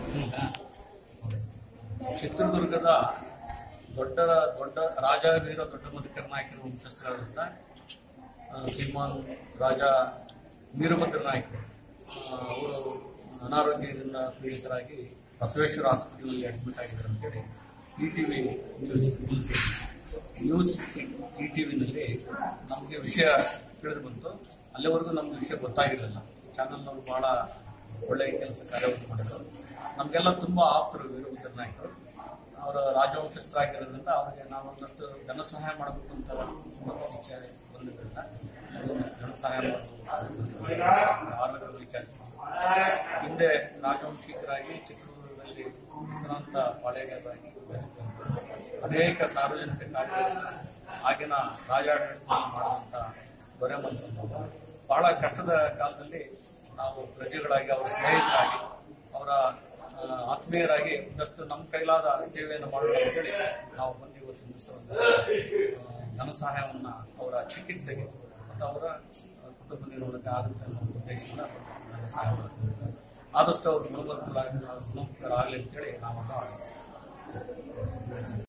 ಚಿತ್ರದುರ್ಗದ ದೊಡ್ಡ ದೊಡ್ಡ ರಾಜ ವೀರ ದೊಡ್ಡ ಮಧುಕರ ನಾಯಕರ ವಂಶಸ್ಥರಾದಂಥ ಆ, ಶ್ರೀಮಾನ್ ರಾಜ ವೀರಭದ್ರ ನಾಯಕರು ಆ, ಅವರು ಅನಾರೋಗ್ಯದಿಂದ ಪೀಡಿತರಾಗಿ ಬಸವೇಶ್ವರ ಆಸ್ಪತ್ರೆಯಲ್ಲಿ ಅಡ್ಮಿಟ್ ಆಗಿದ್ದಾರೆ ಅಂತೇಳಿ E T V news news E T ವಿನಲ್ಲಿ ನಮಗೆ ವಿಷಯ ತಿಳಿದು ಬಂತು ಅಲ್ಲಿವರೆಗೂ ನಮ್ಗೆ ವಿಷಯ ಗೊತ್ತಾಗಿರಲಿಲ್ಲ ಚಾನಲ್ನವರು ಬಹಳ ಒಳ್ಳೆಯ ಕೆಲಸ ಕಾರ್ಯವನ್ನು ಮಾಡಿದ್ರು ನಮಗೆಲ್ಲ ತುಂಬಾ ಆಪ್ತರು ವೀರಭದ್ರ ನಾಯಕರು ಅವರ ರಾಜವಂಶಸ್ಥರಾಗಿರೋದ್ರಿಂದ ಅವರಿಗೆ ನಾವು ಒಂದಷ್ಟು ಧನ ಸಹಾಯ ಮಾಡಬೇಕು ಅಂತ ಮನಸ್ಸು ಇಚ್ಛೆ ಬಂದಿದ್ದರಿಂದ ಅದನ್ನು ಧನ ಸಹಾಯ ಮಾಡಬೇಕು ಆರೋಗ್ಯ ವಿಚಾರಿಸಿ ಹಿಂದೆ ರಾಜವಂಶಿಕರಾಗಿ ಚಿತ್ರದುರ್ಗದಲ್ಲಿ ವಿಶ್ರಾಂತ ಪಾಳೆಗಾರರಾಗಿ ಅನೇಕ ಸಾರ್ವಜನಿಕ ಕಾರ್ಯ ಆಗಿನ ರಾಜಾಡಳಿತವನ್ನು ಮಾಡುವಂತ ದೊರೆಮಂತ್ರನವರು ಬಹಳ ಕಷ್ಟದ ಕಾಲದಲ್ಲಿ ನಾವು ಪ್ರಜೆಗಳಾಗಿ ಅವರ ಸ್ನೇಹಿತರಾಗಿ ಅವರ ಆ, ಆತ್ಮೀಯರಾಗಿ ಒಂದಷ್ಟು ನಮ್ಮ ಕೈಲಾದ ಸೇವೆಯನ್ನು ಮಾಡೋಣ ಅಂತೇಳಿ ನಾವು ಬಂದು ಇವತ್ತು ದಿವಸ ಒಂದು ಆ, ಧನ ಸಹಾಯವನ್ನ ಅವರ ಚಿಕಿತ್ಸೆಗೆ ಮತ್ತು ಅವರ ಆ, ಕುಟುಂಬ ನಿರ್ವಹಣೆಗೆ ಆಗುತ್ತೆ ಅನ್ನೋ ಉದ್ದೇಶದಿಂದ ಧನ ಸಹಾಯ ಮಾಡ್ತೀವಿ ಆದಷ್ಟು ಅವರು ಗುಣಮುಖರಾಗಲಿ ಗುಣಮುಖರಾಗಲಿ ಅಂತೇಳಿ ನಾವು